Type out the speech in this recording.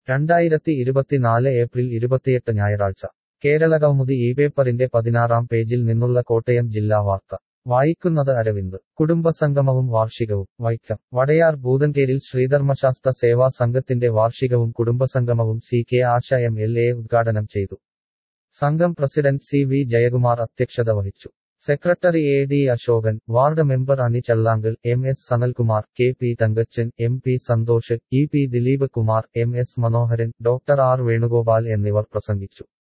രണ്ടായിരത്തി ഇരുപത്തിനാല് ഏപ്രിൽ ഇരുപത്തിയെട്ട് ഞായറാഴ്ച കേരള കൗമുദി ഈ പേപ്പറിന്റെ പതിനാറാം പേജിൽ നിന്നുള്ള കോട്ടയം ജില്ലാ വാർത്ത വായിക്കുന്നത് അരവിന്ദ് കുടുംബസംഗമവും വാർഷികവും വൈക്കം വടയാർ ഭൂതങ്കേരിൽ ശ്രീധർമ്മശാസ്ത്ര സേവാ സംഘത്തിന്റെ വാർഷികവും കുടുംബസംഗമവും C K Asha M L A ഉദ്ഘാടനം ചെയ്തു സംഘം പ്രസിഡന്റ് സി വി ജയകുമാർ അധ്യക്ഷത വഹിച്ചു secretary A D Ashokan ward member Ani Challangal M S Sanalkumar K P Thankachan M P Santhosh E P Dileep Kumar M S Manoharan doctor R Venugopal എന്നിവർ പ്രസംഗിച്ചു